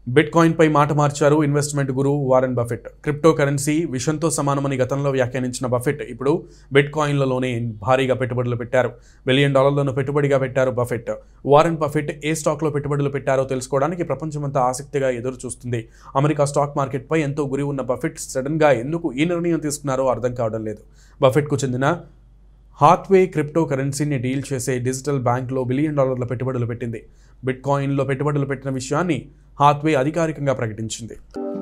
bit కాయిన్పై మాట మార్చారు investment guru Warren Buffett cryptocurrency విషంతో సమానమని గతంలో వ్యాఖ్యానించిన బఫెట్ ఇప్పుడు బిట్ కాయిన్లలోనే భారీగా పెట్టుబడులు పెట్టారు బిలియన్ డాలర్లను పెట్టుబడిగా పెట్టారు బఫెట్ వారెన్ బఫెట్ ఏ స్టాక్లో పెట్టుబడులు పెట్టారో తెలుసుకోవడానికి ప్రపంచమంతా ఆసక్తిగా ఎదురు చూస్తుంది అమెరికా స్టాక్ మార్కెట్పై ఎంతో గురి ఉన్న బఫెట్ సడన్గా ఎందుకు ఈ నిర్ణయం తీసుకున్నారో అర్థం కావడం లేదు బఫెట్కు చెందిన హాత్వే క్రిప్టో కరెన్సీని డీల్ చేసే డిజిటల్ బ్యాంక్లో బిలియన్ డాలర్ల పెట్టుబడులు పెట్టింది బిట్ కాయిన్లో పెట్టుబడులు పెట్టిన విషయాన్ని హాత్వే అధికారికంగా ప్రకటించింది